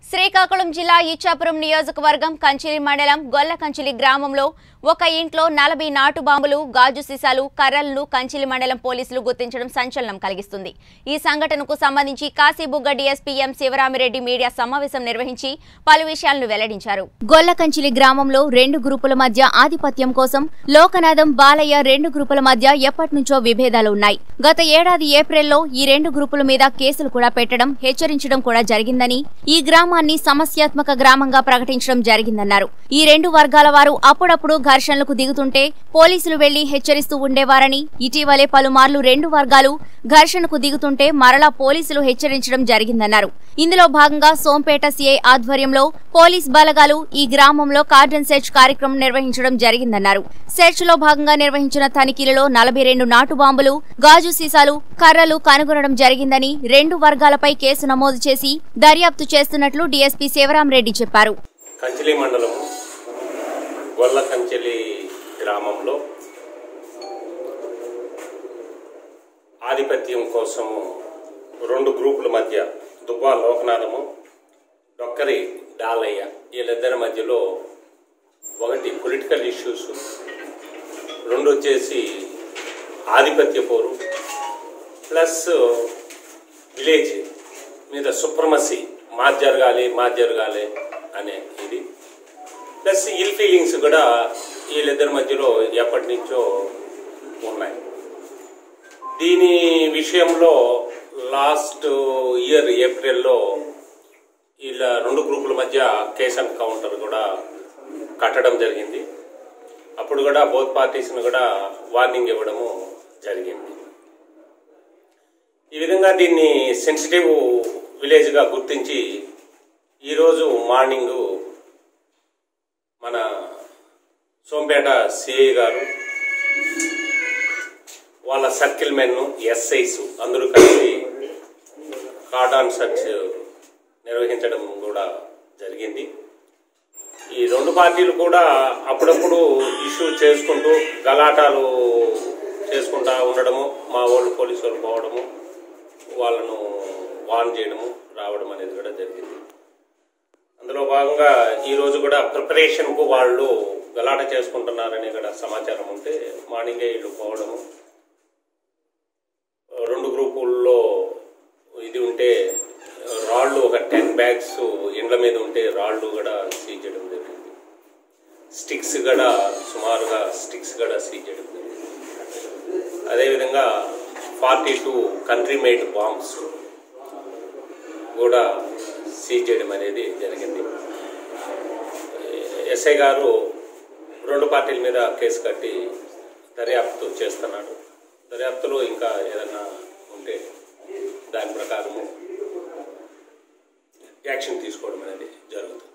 శ్రీకాకుళం జిల్లా ఇచ్చాపురం నియోజకవర్గం కంచిలి మండలం గొల్లకంచిలి గ్రామంలో ఒక ఇంట్లో నలభై నాటు బాంబులు గాజు సీసాలు కర్రలను కంచిలి మండలం పోలీసులు గుర్తించడం సంచలనం కలిగిస్తుంది ఈ సంఘటనకు సంబంధించి Kasibugga DSP M Sivarami Reddy media సమావేశం నిర్వహించి పలు విషయాలను వెల్లడించారు గొల్లకంచిలి గ్రామంలో రెండు గ్రూపుల మధ్య ఆధిపత్యం కోసం లోకనాథం బాలయ్య రెండు గ్రూపుల మధ్య ఎప్పటి నుంచో విభేదాలు ఉన్నాయి గత ఏడాది ఏప్రిల్లో ఈ రెండు గ్రూపుల మీద కేసులు కూడా పెట్టడం హెచ్చరించడం కూడా జరిగిందని ఈ గ్రామాన్ని సమస్యాత్మక గ్రామంగా ప్రకటించడం జరిగిందన్నారు ఈ రెండు వర్గాల వారు అప్పుడప్పుడు ఘర్షణలకు దిగుతుంటే పోలీసులు వెళ్లి హెచ్చరిస్తూ ఉండేవారని ఇటీవలే పలుమార్లు రెండు వర్గాలు ఘర్షణకు దిగుతుంటే మరలా పోలీసులు హెచ్చరించడం జరిగిందన్నారు ఇందులో భాగంగా సోంపేట సిఐ ఆధ్వర్యంలో పోలీస్ బలగాలు ఈ గ్రామంలో కార్డన్ సెర్చ్ కార్యక్రమం నిర్వహించడం జరిగిందన్నారు సెర్చ్ లో భాగంగా నిర్వహించిన తనిఖీలలో నలభై రెండు నాటు బాంబులు గాజు సీసాలు కర్రలు కనుగొనడం జరిగిందని రెండు వర్గాలపై కేసు నమోదు చేసి దర్యాప్తు చేస్తున్నట్లు డీఎస్పీ శివరాంరెడ్డి చెప్పారు కంచిలి మండలం గొల్ల కంచెలి గ్రామంలో ఆధిపత్యం కోసము రెండు గ్రూపుల మధ్య దుబ్బా లోకనాథము డొక్కరి డాలయ్య వీళ్ళిద్దరి మధ్యలో ఒకటి పొలిటికల్ ఇష్యూస్ రెండు వచ్చేసి ఆధిపత్య పోరు ప్లస్ విలేజ్ మీద సుప్రమసీ మాది జరగాలి మాది జరగాలి అనే ఇది ప్లస్ ఇల్ ఫీలింగ్స్ కూడా వీళ్ళిద్దరి మధ్యలో ఎప్పటి నుంచో ఉన్నాయి దీని విషయంలో లాస్ట్ ఇయర్ ఏప్రిల్లో వీళ్ళ రెండు గ్రూపుల మధ్య కేస్ అండ్ కౌంటర్ కూడా కట్టడం జరిగింది అప్పుడు కూడా బోత్ పార్టీస్ని కూడా వార్నింగ్ ఇవ్వడము జరిగింది ఈ విధంగా దీన్ని సెన్సిటివ్ విలేజ్గా గుర్తించి ఈరోజు మార్నింగ్ మన సోంపేట సిఐ గారు వాళ్ళ సర్కిల్ మెన్ ఎస్ఐస్ అందరూ కలిసి కార్డాన్ సర్చ్ నిర్వహించడం కూడా జరిగింది ఈ రెండు పార్టీలు కూడా అప్పుడప్పుడు ఇష్యూ చేసుకుంటూ గలాటాలు చేసుకుంటా ఉండడము మా వాళ్ళు పోలీసు వాళ్ళు పోవడము వాళ్ళను వాన్ చేయడము రావడం అనేది కూడా జరిగింది అందులో భాగంగా ఈ రోజు కూడా ప్రిపరేషన్ కు వాళ్ళు గలాట చేసుకుంటున్నారని కూడా సమాచారం ఉంటే మార్నింగే వీళ్ళు పోవడము రెండు గ్రూపుల్లో ఇది ఉంటే రాళ్ళు ఒక టెన్ బ్యాగ్స్ ఇండ్ల మీద ఉంటే రాళ్ళు కూడా సీజ్ చేయడం జరిగింది స్టిక్స్ కూడా సుమారుగా స్టిక్స్ కూడా సీజ్ చేయడం జరిగింది అదేవిధంగా forty two country made bombs కూడా సీజ్ చేయడం అనేది జరిగింది ఎస్ఐ గారు రెండు పార్టీల మీద కేసు కట్టి దర్యాప్తు చేస్తున్నాడు దర్యాప్తులో ఇంకా ఏదైనా ఉంటే దాని ప్రకారము యాక్షన్ తీసుకోవడం అనేది జరుగుతుంది